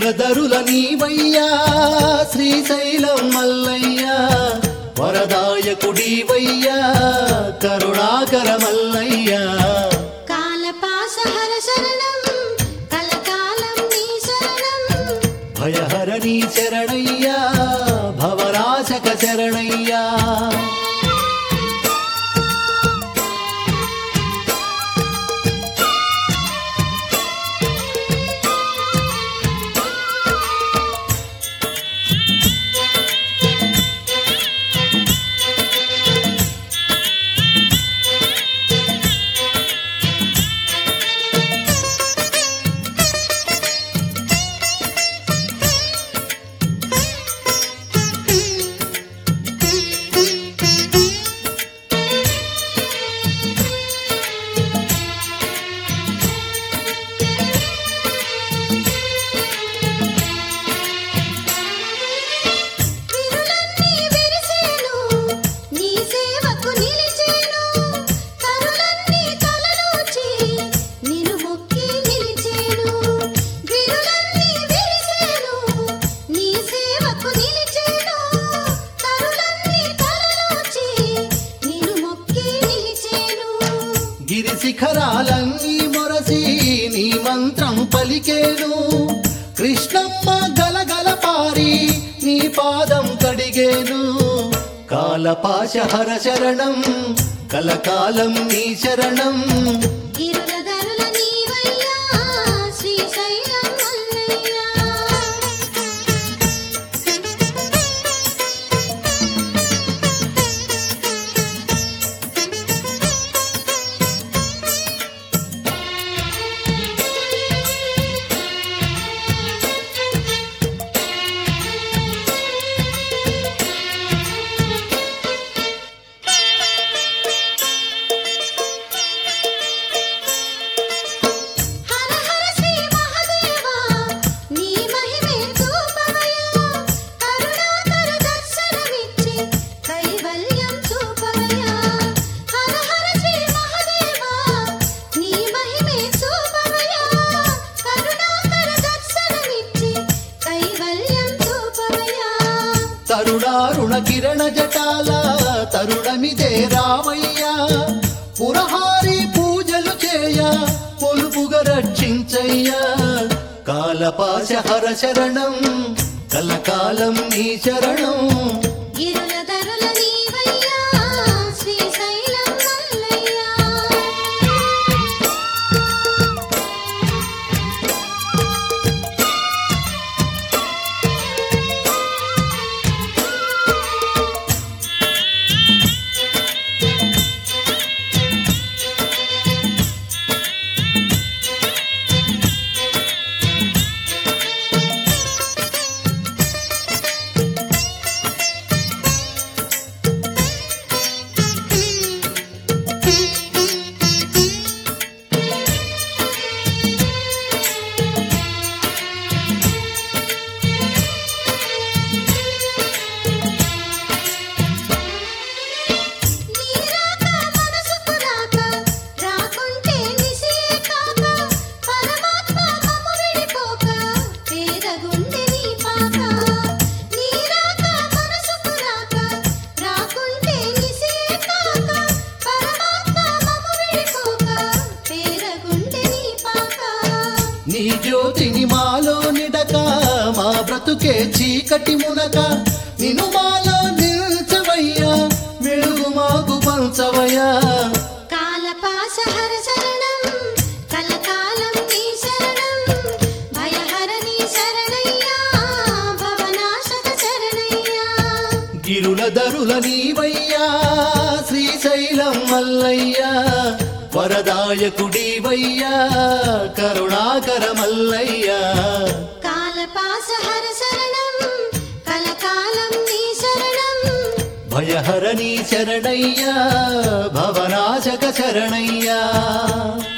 గిరులదరుల నీవయ్యా శ్రీశైలం మల్లయ్యా వరదాయకుడివయ్యా కరుణాకర మల్లయ్యా కాలపాసహర శరణం కలకాలం నీ శరణం భయహరణి శరణయ్యా భవరాశక శరణయ్యా విరులన్నీ విరిసేను నీ సేవకు నిలిచేను కరులన్నీ తలలోచి నిన్ను మొక్కి నిలిచేను విరులన్నీ విరిసేను నీ సేవకు నిలిచేను కరులన్నీ తలలోచి నిన్ను మొక్కి నిలిచేను గిరి శిఖరాలన్నీ మొరసి నీ మంత్రం పలికేను కృష్ణమ్మ గలగల పారి నీ పాదం కడిగేను కాలపాశహర శరణం కలకాలం నీ శరణం గిరులధరుల నీవయ్యా శ్రీశైలం మల్లయ్యా హర హర శ్రీ మహాదేవా నీ మహిమే చూపవయ్యా కరుణాకర దర్శనమిచ్చి కైవల్యం చూపవయ్యా హర హర శ్రీ మహాదేవా నీ మహిమే చూపవయ్యా కరుణాకర దర్శనమిచ్చి కైవల్యం చూపవయ్యా తరుణారుణ కిరణ జటాల తరుణమిదే రామయ్యా పురహారి పూజలు చేయ పొలుపుగా రక్షించయ్యా కాలపాశహర శరణం కలకాలం నీ శరణం గిరులధరుల నీవయ్యా శ్రీశైలం మల్లయ్యా నీరాక మనసుకు రాక రాకుంటే నిసే కాక పరమాత్మ మమ్ము విడిపోక పేదగుండె నీ పాక నీరాక మనసుకు రాక రాకుంటే నిసే కాక పరమాత్మ మమ్ము విడిపోక పేదగుండె నీ పాక నీ జ్యోతిని మాలో నిడక మా బ్రతుకే చీకటి మునక నిన్ను మాలో నిల్చవయ్యా వెలుగు మాకు పంచవయ్యా కాలపాసహర శరణం కలకాలం నీ శరణం భయహర నీ శరణయ్యా భవనాశక శరణయ్యా గిరుల దరుల నీవయ్యా శ్రీశైలం మల్లయ్యా వరదాయకుడివయ్యా కరుణాకర మల్లయ్యా కాలపాసహర శరణం కలకాలం నీ శరణం భయహరణి శరణయ్యా భవనాశక శరణయ్యా